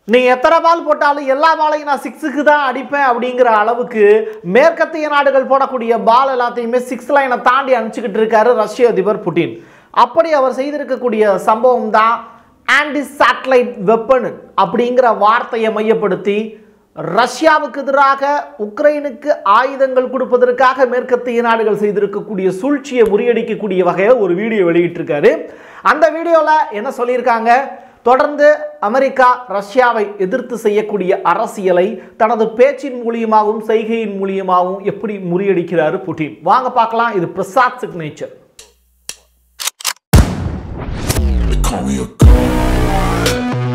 நீ எத்தனை பால் போட்டாலும் எல்லா பாலையும் நான் சிக்ஸுக்கு தான் அடிப்பேன் அப்படிங்கிற அளவுக்கு மேற்கத்திய நாடுகள் போடக்கூடிய பால் எல்லாத்தையுமே சிக்ஸ் லைனை தாண்டி அனுப்பிச்சுக்கிட்டு இருக்காரு ரஷ்ய அதிபர் புட்டின் அப்படி அவர் செய்திருக்கக்கூடிய சம்பவம் தான் ஆன்டி சேட்டலைட் வெப்பன் அப்படிங்கிற வார்த்தையை மையப்படுத்தி ரஷ்யாவுக்கு எதிராக உக்ரைனுக்கு ஆயுதங்கள் கொடுப்பதற்காக மேற்கத்திய நாடுகள் செய்திருக்கக்கூடிய சூழ்ச்சியை முறியடிக்கக்கூடிய வகையில் ஒரு வீடியோ வெளியிட்டிருக்காரு அந்த வீடியோவில் என்ன சொல்லியிருக்காங்க தொடர்ந்து அமெரிக்கா ரஷ்யாவை எதிர்த்து செய்யக்கூடிய அரசியலை தனது பேச்சின் மூலியமாகவும் செய்கையின் மூலியமாகவும் எப்படி முறியடிக்கிறாரு புட்டின் வாங்க பார்க்கலாம் இது Prasad signature They call me a god.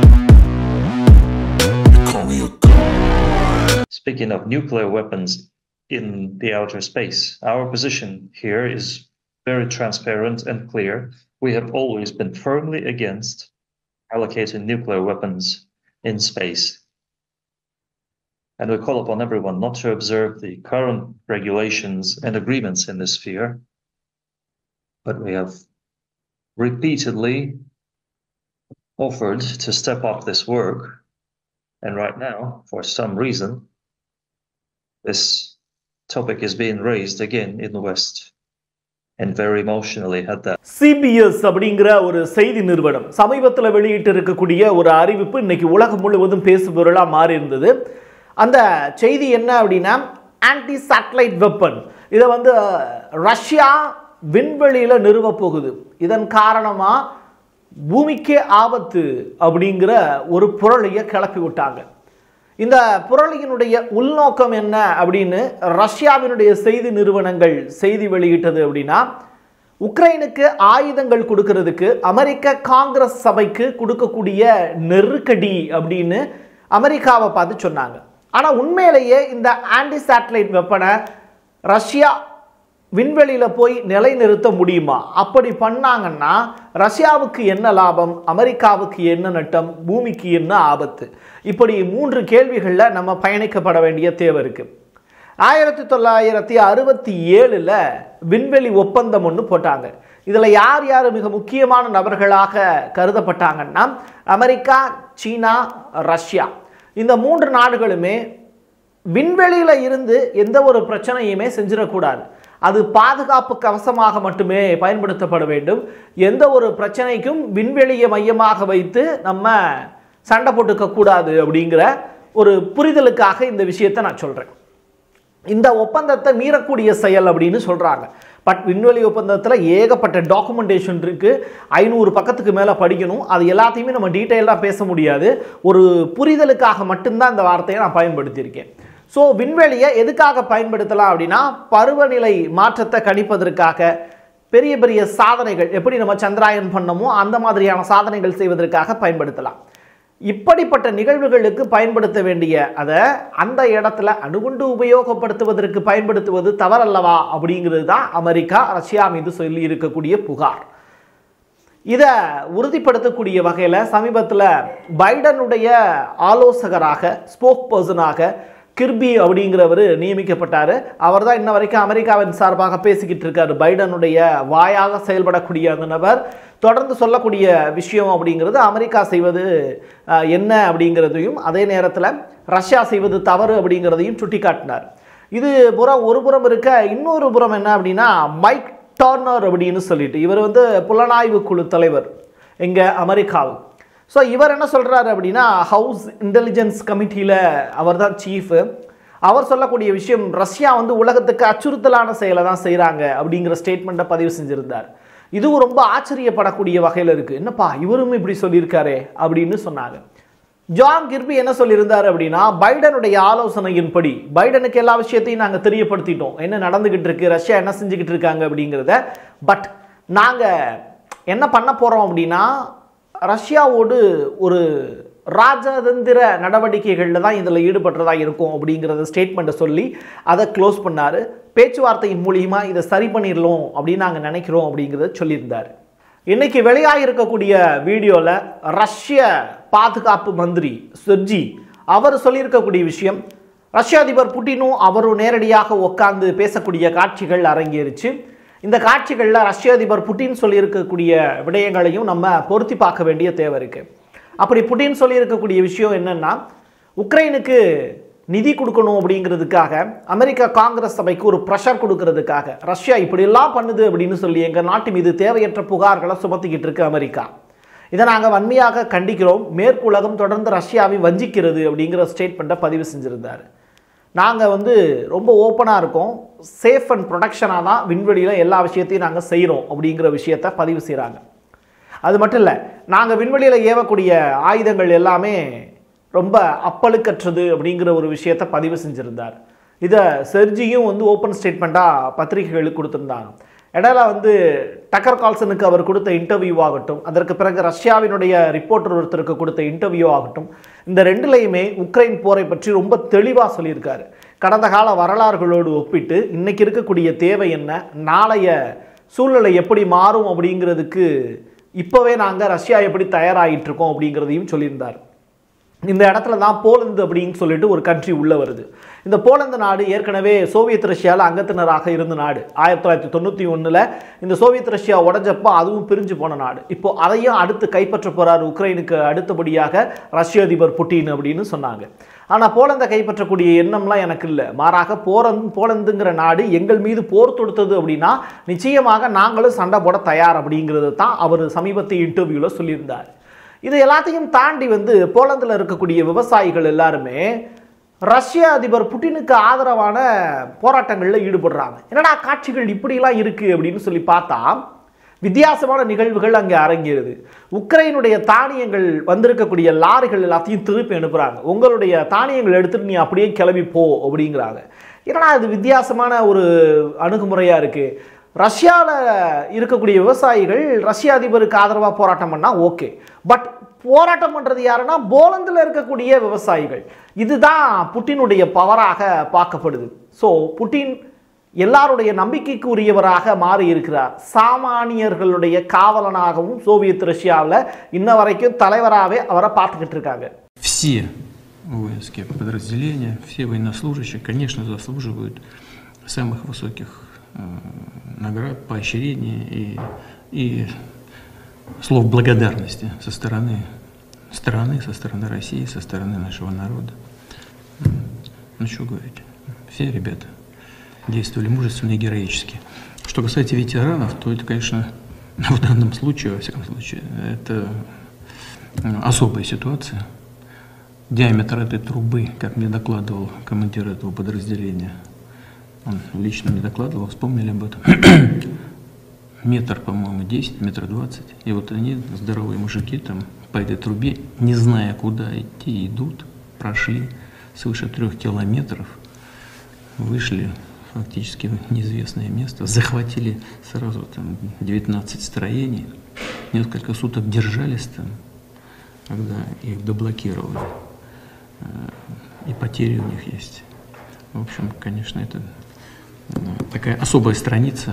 They call me a god. Speaking of nuclear weapons in the outer space, our position here is very transparent and clear. We have always been firmly against allocating nuclear weapons in space. And we call upon everyone not to observe the current regulations and agreements in this sphere. But we have repeatedly offered to step up this work. And right now, for some reason, this topic is being raised again in the West and very emotionally at that. CBS அப்படிங்கிற ஒரு செய்தி நிறுவனம் சமீபத்தில் வெளியிட்டு இருக்கக்கூடிய ஒரு அறிவிப்பு இன்னைக்கு உலகம் முழுவதும் பேசுபொருளாக மாறி இருந்தது அந்த செய்தி என்ன அப்படின்னா ஆன்டி சேட்டலைட் வெப்பன் இதை வந்து அஹ், ரஷ்யா விண்வெளியில் நிறுவ போகுது இதன் காரணமாக பூமிக்கே ஆபத்து அப்படிங்கிற ஒரு புரளியை கிளப்பி விட்டாங்க இந்த புரளியினுடைய உள்நோக்கம் என்ன அப்படின்னு ரஷ்யாவினுடைய செய்தி நிறுவனங்கள் செய்தி வெளியிட்டது அப்படின்னா உக்ரைனுக்கு ஆயுதங்கள் கொடுக்கறதுக்கு அமெரிக்க காங்கிரஸ் சபைக்கு கொடுக்கக்கூடிய நெருக்கடி அப்படின்னு அமெரிக்காவை பார்த்து சொன்னாங்க ஆனால் உண்மையிலேயே இந்த ஆன்டி சேட்டலைட் வெப்பனை ரஷ்யா விண்வெளியில் போய் நிலைநிறுத்த முடியுமா அப்படி பண்ணாங்கன்னா ரஷ்யாவுக்கு என்ன லாபம் அமெரிக்காவுக்கு என்ன நட்டம் பூமிக்கு என்ன ஆபத்து இப்படி மூன்று கேள்விகளில் நம்ம பயணிக்கப்பட வேண்டிய தேவை இருக்கு ஆயிரத்தி தொள்ளாயிரத்தி அறுபத்தி ஏழில் விண்வெளி ஒப்பந்தம் ஒன்று போட்டாங்க இதில் யார் யார் மிக முக்கியமான நபர்களாக கருதப்பட்டாங்கன்னா அமெரிக்கா சீனா ரஷ்யா இந்த மூன்று நாடுகளுமே விண்வெளியில் இருந்து எந்த ஒரு பிரச்சனையுமே செஞ்சிடக்கூடாது அது பாதுகாப்பு கவசமாக மட்டுமே பயன்படுத்தப்பட வேண்டும் எந்த ஒரு பிரச்சனைக்கும் விண்வெளியை மையமாக வைத்து நம்ம சண்டை போட்டுக்க கூடாது அப்படிங்கிற ஒரு புரிதலுக்காக இந்த விஷயத்தை நான் சொல்கிறேன் இந்த ஒப்பந்தத்தை மீறக்கூடிய செயல் அப்படின்னு சொல்கிறாங்க பட் விண்வெளி ஒப்பந்தத்தில் ஏகப்பட்ட டாக்குமெண்டேஷன் இருக்குது ஐநூறு பக்கத்துக்கு மேலே படிக்கணும் அது எல்லாத்தையுமே நம்ம டீட்டெயிலாக பேச முடியாது ஒரு புரிதலுக்காக மட்டும்தான் இந்த வார்த்தையை நான் பயன்படுத்தியிருக்கேன் ஸோ விண்வெளியை எதுக்காக பயன்படுத்தலாம் அப்படின்னா பருவநிலை மாற்றத்தை கணிப்பதற்காக பெரிய பெரிய சாதனைகள் எப்படி நம்ம சந்திராயன் பண்ணமோ அந்த மாதிரியான சாதனைகள் செய்வதற்காக பயன்படுத்தலாம் இப்படிப்பட்ட நிகழ்வுகளுக்கு பயன்படுத்த வேண்டிய அதை அந்த இடத்துல அணுகுண்டு உபயோகப்படுத்துவதற்கு பயன்படுத்துவது தவறல்லவா அப்படிங்கிறது தான் அமெரிக்கா ரஷ்யா மீது சொல்லி இருக்கக்கூடிய புகார் இதை உறுதிப்படுத்தக்கூடிய வகையில் சமீபத்தில் பைடனுடைய ஆலோசகராக ஸ்போக் பர்சனாக கிர்பி அப்படிங்கிறவர் நியமிக்கப்பட்டார் அவர் தான் இன்ன வரைக்கும் அமெரிக்காவின் சார்பாக பேசிக்கிட்டு இருக்காரு பைடனுடைய வாயாக செயல்படக்கூடிய அந்த நபர் தொடர்ந்து சொல்லக்கூடிய விஷயம் அப்படிங்கிறது அமெரிக்கா செய்வது அஹ், என்ன அப்படிங்கிறதையும் அதே நேரத்தில் ரஷ்யா செய்வது தவறு அப்படிங்கிறதையும் சுட்டிக்காட்டினார் இது புறம் ஒரு புறம் இருக்க இன்னொரு புறம் என்ன அப்படின்னா மைக் டர்னர் அப்படின்னு சொல்லிட்டு இவர் வந்து புலனாய்வு குழு தலைவர் இங்கே அமெரிக்காவில் ஸோ இவர் என்ன சொல்கிறாரு அப்படின்னா ஹவுஸ் இன்டெலிஜென்ஸ் கமிட்டியில் அவர் தான் சீஃபு அவர் சொல்லக்கூடிய விஷயம் ரஷ்யா வந்து உலகத்துக்கு அச்சுறுத்தலான செயலை தான் செய்கிறாங்க அப்படிங்கிற ஸ்டேட்மெண்ட்டை பதிவு செஞ்சுருந்தார் இதுவும் ரொம்ப ஆச்சரியப்படக்கூடிய வகையில் இருக்குது என்னப்பா இவரும் இப்படி சொல்லியிருக்காரே அப்படின்னு சொன்னாங்க ஜான் கிர்பி என்ன சொல்லியிருந்தார் அப்படின்னா பைடனுடைய ஆலோசனையின்படி பைடனுக்கு எல்லா விஷயத்தையும் நாங்கள் தெரியப்படுத்திட்டோம் என்ன நடந்துகிட்டு இருக்கு ரஷ்யா என்ன செஞ்சுக்கிட்டு இருக்காங்க அப்படிங்கிறத பட் நாங்கள் என்ன பண்ண போகிறோம் அப்படின்னா ரஷ்யாவோடு ஒரு ராஜதந்திர நடவடிக்கைகளில் தான் இதில் ஈடுபடுறதா இருக்கும் அப்படிங்கிறத ஸ்டேட்மெண்ட்டை சொல்லி அதை க்ளோஸ் பண்ணார் பேச்சுவார்த்தையின் மூலியமா இதை சரி பண்ணிடலாம் அப்படின்னு நாங்கள் நினைக்கிறோம் அப்படிங்கிறத சொல்லியிருந்தார் இன்னைக்கு வெளியாகிருக்கக்கூடிய வீடியோவில் ரஷ்ய பாதுகாப்பு மந்திரி செர்ஜி அவர் சொல்லியிருக்கக்கூடிய விஷயம் ரஷ்ய அதிபர் புட்டினும் அவரும் நேரடியாக உட்கார்ந்து பேசக்கூடிய காட்சிகள் அரங்கேறிச்சு இந்த காட்சிகளில் ரஷ்ய அதிபர் புட்டின் சொல்லியிருக்கக்கூடிய விடயங்களையும் நம்ம பொருத்தி பார்க்க வேண்டிய தேவை இருக்குது அப்படி புட்டின் சொல்லியிருக்கக்கூடிய விஷயம் என்னன்னா உக்ரைனுக்கு நிதி கொடுக்கணும் அப்படிங்கிறதுக்காக அமெரிக்கா காங்கிரஸ் சபைக்கு ஒரு ப்ரெஷர் கொடுக்கறதுக்காக ரஷ்யா இப்படியெல்லாம் பண்ணுது அப்படின்னு சொல்லி எங்கள் நாட்டு மீது தேவையற்ற புகார்களை சுமத்திக்கிட்டு இருக்கு அமெரிக்கா இதை நாங்கள் வன்மையாக கண்டிக்கிறோம் மேற்குலகம் தொடர்ந்து ரஷ்யாவை வஞ்சிக்கிறது அப்படிங்கிற ஸ்டேட்மெண்ட்டை பதிவு செஞ்சுருந்தார் நாங்கள் வந்து ரொம்ப ஓப்பனாக இருக்கோம் சேஃப் அண்ட் ப்ரொடக்ஷனாக தான் விண்வெளியில் எல்லா விஷயத்தையும் நாங்கள் செய்கிறோம் அப்படிங்கிற விஷயத்தை பதிவு செய்கிறாங்க அது மட்டும் இல்லை நாங்கள் விண்வெளியில் ஏவக்கூடிய ஆயுதங்கள் எல்லாமே ரொம்ப அப்பழுக்கற்றது அப்படிங்கிற ஒரு விஷயத்தை பதிவு செஞ்சுருந்தார் இதை செர்ஜியும் வந்து ஓப்பன் ஸ்டேட்மெண்ட்டாக பத்திரிகைகளுக்கு கொடுத்துருந்தாங்க இடையில வந்து டக்கர் கால்சனுக்கு அவர் கொடுத்த இன்டர்வியூ ஆகட்டும் அதற்கு பிறகு ரஷ்யாவினுடைய ரிப்போர்ட்டர் ஒருத்தருக்கு கொடுத்த இன்டர்வியூ ஆகட்டும் இந்த ரெண்டுலையுமே உக்ரைன் போரை பற்றி ரொம்ப தெளிவாக சொல்லியிருக்காரு கடந்த கால வரலாறுகளோடு ஒப்பிட்டு இன்னைக்கு இருக்கக்கூடிய தேவை என்ன நாளைய சூழ்நிலை எப்படி மாறும் அப்படிங்கிறதுக்கு இப்போவே நாங்கள் ரஷ்யா எப்படி தயாராகிட்டு இருக்கோம் அப்படிங்கிறதையும் சொல்லியிருந்தார் இந்த இடத்துல தான் போலந்து அப்படின்னு சொல்லிட்டு ஒரு கண்ட்ரி உள்ள வருது இந்த போலந்து நாடு ஏற்கனவே சோவியத் ரஷ்யாவில் அங்கத்தினராக இருந்த நாடு ஆயிரத்தி தொள்ளாயிரத்தி தொண்ணூற்றி ஒன்றில் இந்த சோவியத் ரஷ்யா உடஞ்சப்போ அதுவும் பிரிஞ்சு போன நாடு இப்போ அதையும் அடுத்து கைப்பற்ற போறார் உக்ரைனுக்கு அடுத்தபடியாக ரஷ்ய அதிபர் புட்டின் அப்படின்னு சொன்னாங்க ஆனால் போலந்தை கைப்பற்றக்கூடிய எண்ணம்லாம் எனக்கு இல்லை மாறாக போலந்து போலந்துங்கிற நாடு எங்கள் மீது போர் தொடுத்தது அப்படின்னா நிச்சயமாக நாங்களும் சண்டை போட தயார் அப்படிங்கிறது தான் அவர் சமீபத்திய இன்டர்வியூவில் சொல்லியிருந்தார் இது எல்லாத்தையும் தாண்டி வந்து போலந்தில் இருக்கக்கூடிய விவசாயிகள் எல்லாருமே ரஷ்ய அதிபர் புட்டினுக்கு ஆதரவான போராட்டங்களில் ஈடுபடுறாங்க என்னடா காட்சிகள் இப்படிலாம் இருக்குது அப்படின்னு சொல்லி பார்த்தா வித்தியாசமான நிகழ்வுகள் அங்கே அரங்கேறுது உக்ரைனுடைய தானியங்கள் வந்திருக்கக்கூடிய லாரிகள் எல்லாத்தையும் திருப்பி அனுப்புகிறாங்க உங்களுடைய தானியங்கள் எடுத்துட்டு நீ அப்படியே கிளம்பி போ அப்படிங்கிறாங்க என்னடா இது வித்தியாசமான ஒரு அணுகுமுறையாக இருக்குது ரஷ்யாவில் இருக்கக்கூடிய விவசாயிகள் ரஷ்ய அதிபருக்கு ஆதரவாக போராட்டம் பண்ணால் ஓகே பட் போராட்டம் பண்ணுறது யாருன்னா போலந்தில் இருக்கக்கூடிய விவசாயிகள் இதுதான் புட்டினுடைய பவராக பார்க்கப்படுது ஸோ புட்டின் எல்லாருடைய நம்பிக்கைக்கு உரியவராக மாறி இருக்கிறார் சாமானியர்களுடைய காவலனாகவும் சோவியத் ரஷ்யாவில் இன்ன வரைக்கும் தலைவராகவே அவரை பார்த்துக்கிட்டு இருக்காங்க Все воинские подразделения, все военнослужащие, конечно, заслуживают самых высоких э, наград, поощрений и, и слов благодарности со стороны страны, со стороны России, со стороны нашего народа. М, Ну что говорить, все ребята действовали мужественно и героически. Что касается ветеранов, то это, конечно, в данном случае, во всяком случае, это м, особая ситуация. Диаметр этой трубы, как мне докладывал командир этого подразделения, он лично мне докладывал, вспомнили об этом. Метр, по-моему, 10, метр 20. И вот они, здоровые мужики, там по этой трубе, не зная, куда идти, идут, прошли свыше трех километров, вышли фактически в неизвестное место, захватили сразу там 19 строений, несколько суток держались там, когда их доблокировали. Э, И потери у них есть. В общем, конечно, это э, такая особая страница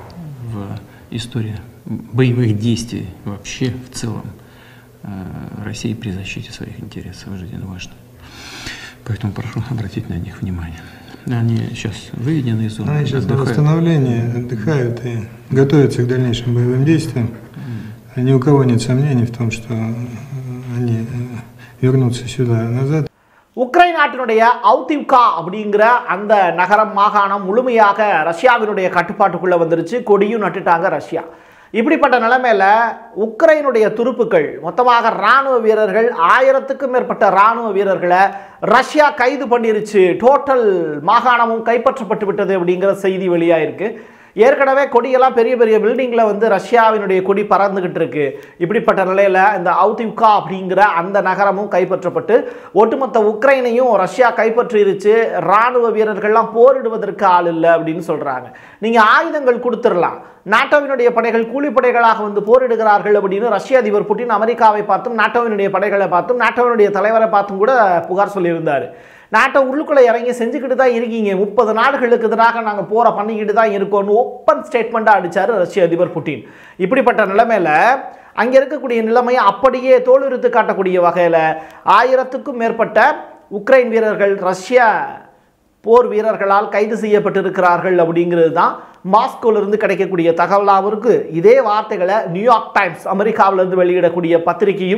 в истории боевых действий вообще в целом э, России при защите своих интересов жизненно важно. Поэтому прошу обратить на них внимание. Они сейчас выведены из зоны, Они сейчас на отдыхают. восстановлении отдыхают и готовятся к дальнейшим боевым действиям. Ни у кого нет сомнений в том, что э, они э, вернутся сюда назад. உக்ரைன் நாட்டினுடைய அவுதிவ்கா அப்படிங்கிற அந்த நகரம் மாகாணம் முழுமையாக ரஷ்யாவினுடைய கட்டுப்பாட்டுக்குள்ள வந்துருச்சு கொடியும் நட்டுட்டாங்க ரஷ்யா இப்படிப்பட்ட நிலைமையில உக்ரைனுடைய துருப்புக்கள் மொத்தமாக ராணுவ வீரர்கள் ஆயிரத்துக்கும் மேற்பட்ட ராணுவ வீரர்களை ரஷ்யா கைது பண்ணிருச்சு டோட்டல் மாகாணமும் கைப்பற்றப்பட்டு விட்டது அப்படிங்கிற செய்தி வெளியாயிருக்கு ஏற்கனவே கொடியெல்லாம் பெரிய பெரிய பில்டிங்கில் வந்து ரஷ்யாவினுடைய கொடி பறந்துகிட்டு இருக்கு இப்படிப்பட்ட நிலையில் இந்த அவுதிவ்கா அப்படிங்கிற அந்த நகரமும் கைப்பற்றப்பட்டு ஒட்டுமொத்த உக்ரைனையும் ரஷ்யா கைப்பற்றிருச்சு ராணுவ வீரர்கள்லாம் போரிடுவதற்கு ஆள் இல்லை அப்படின்னு சொல்கிறாங்க நீங்கள் ஆயுதங்கள் கொடுத்துடலாம் நாட்டோவினுடைய படைகள் கூலிப்படைகளாக வந்து போரிடுகிறார்கள் அப்படின்னு ரஷ்ய அதிபர் புட்டின் அமெரிக்காவை பார்த்தும் நாட்டோவினுடைய படைகளை பார்த்தும் நாட்டோவினுடைய தலைவரை பார்த்தும் கூட புகார் சொல்லியிருந்தார் நாட்டை உள்ளுக்குள்ளே இறங்கி செஞ்சுக்கிட்டு தான் இருக்கீங்க முப்பது நாடுகளுக்கு எதிராக நாங்கள் போரை பண்ணிக்கிட்டு தான் இருக்கோம்னு ஓப்பன் ஸ்டேட்மெண்ட்டாக அடித்தார் ரஷ்ய அதிபர் புட்டின் இப்படிப்பட்ட நிலைமையில் அங்கே இருக்கக்கூடிய நிலைமையை அப்படியே தோலுரித்து காட்டக்கூடிய வகையில் ஆயிரத்துக்கும் மேற்பட்ட உக்ரைன் வீரர்கள் ரஷ்ய போர் வீரர்களால் கைது செய்யப்பட்டிருக்கிறார்கள் அப்படிங்கிறது தான் மாஸ்கோவிலிருந்து கிடைக்கக்கூடிய தகவலாகவும் இருக்குது இதே வார்த்தைகளை நியூயார்க் டைம்ஸ் அமெரிக்காவிலிருந்து வெளியிடக்கூடிய பத்திரிகையும்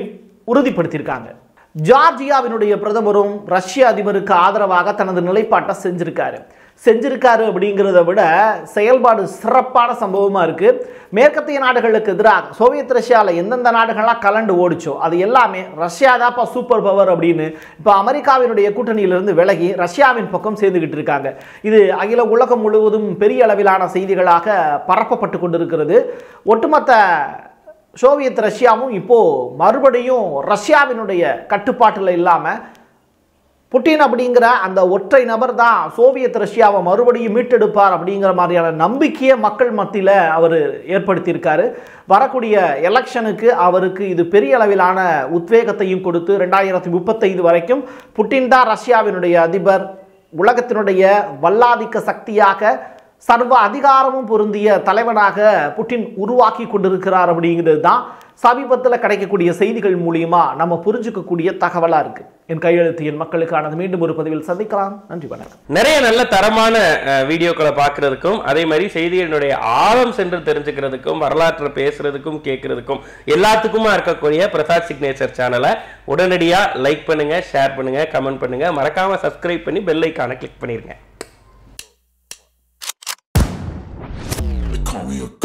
உறுதிப்படுத்தியிருக்காங்க ஜார்ஜியாவினுடைய பிரதமரும் ரஷ்ய அதிபருக்கு ஆதரவாக தனது நிலைப்பாட்டை செஞ்சிருக்காரு செஞ்சிருக்காரு அப்படிங்கிறத விட செயல்பாடு சிறப்பான சம்பவமா இருக்கு மேற்கத்திய நாடுகளுக்கு எதிராக சோவியத் ரஷ்யாவில் எந்தெந்த நாடுகள்லாம் கலண்டு ஓடிச்சோ அது எல்லாமே ரஷ்யா தான்ப்பா சூப்பர் பவர் அப்படின்னு இப்போ அமெரிக்காவினுடைய கூட்டணியிலிருந்து விலகி ரஷ்யாவின் பக்கம் சேர்ந்துகிட்டு இருக்காங்க இது அகில உலகம் முழுவதும் பெரிய அளவிலான செய்திகளாக பரப்பப்பட்டு கொண்டிருக்கிறது ஒட்டுமொத்த சோவியத் ரஷ்யாவும் இப்போ மறுபடியும் ரஷ்யாவினுடைய கட்டுப்பாட்டில் இல்லாமல் புட்டின் அப்படிங்கிற அந்த ஒற்றை நபர் தான் சோவியத் ரஷ்யாவை மறுபடியும் மீட்டெடுப்பார் அப்படிங்கிற மாதிரியான நம்பிக்கையை மக்கள் மத்தியில் அவர் ஏற்படுத்தியிருக்காரு வரக்கூடிய எலெக்ஷனுக்கு அவருக்கு இது பெரிய அளவிலான உத்வேகத்தையும் கொடுத்து ரெண்டாயிரத்தி முப்பத்தைந்து வரைக்கும் புட்டின் தான் ரஷ்யாவினுடைய அதிபர் உலகத்தினுடைய வல்லாதிக்க சக்தியாக சர்வ அதிகாரமும் பொருந்திய தலைவனாக புட்டின் உருவாக்கி கொண்டிருக்கிறார் அப்படிங்கிறது தான் சமீபத்தில் கிடைக்கக்கூடிய செய்திகள் மூலியமா நம்ம புரிஞ்சுக்கக்கூடிய தகவலாக இருக்கு என் கையெழுத்து என் மக்களுக்கானது மீண்டும் ஒரு பதிவில் சந்திக்கலாம் நன்றி வணக்கம் நிறைய நல்ல தரமான அஹ், வீடியோக்களை பார்க்கறதுக்கும் அதே மாதிரி செய்திகளினுடைய ஆழம் சென்று தெரிஞ்சுக்கிறதுக்கும் வரலாற்றை பேசுறதுக்கும் கேட்கறதுக்கும் எல்லாத்துக்குமா இருக்கக்கூடிய பிரசாத் சிக்னேச்சர் சேனலை உடனடியா லைக் பண்ணுங்க ஷேர் பண்ணுங்க கமெண்ட் பண்ணுங்க மறக்காம சப்ஸ்கிரைப் பண்ணி பெல் ஐக்கானை கிளிக் பண்ணிருங்க They call me a